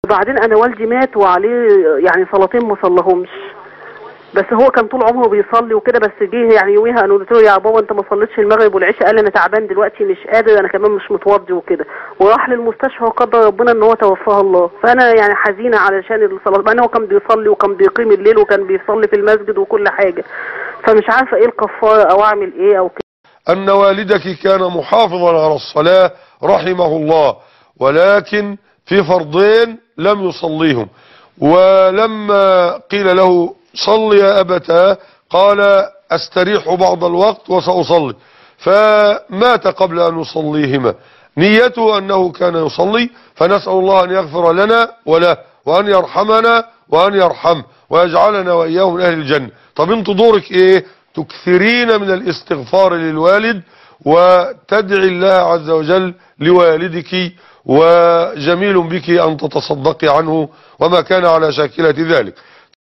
وبعدين انا والدي مات وعليه يعني صلاتين ما صلىهمش بس هو كان طول عمره بيصلي وكده بس جه يعني يوميها انا قلت له يا بابا انت ما صليتش المغرب والعشاء قال لي انا تعبان دلوقتي مش قادر انا كمان مش متوضي وكده وراح للمستشفى وقدر ربنا ان هو توفاه الله فانا يعني حزينه علشان الصلاه مع ان هو كان بيصلي وكان بيقيم الليل وكان بيصلي في المسجد وكل حاجه فمش عارفه ايه الكفاره او اعمل ايه او كده أن والدك كان محافظا على الصلاة رحمه الله ولكن في فرضين لم يصليهم ولما قيل له صل يا أبتاه قال أستريح بعض الوقت وسأصلي فمات قبل أن يصليهما نيته أنه كان يصلي فنسأل الله أن يغفر لنا وله وأن يرحمنا وأن يرحمه ويجعلنا وإياه من أهل الجنة طب انت دورك ايه تكثرين من الاستغفار للوالد وتدعي الله عز وجل لوالدك وجميل بك أن تتصدقي عنه وما كان على شاكلة ذلك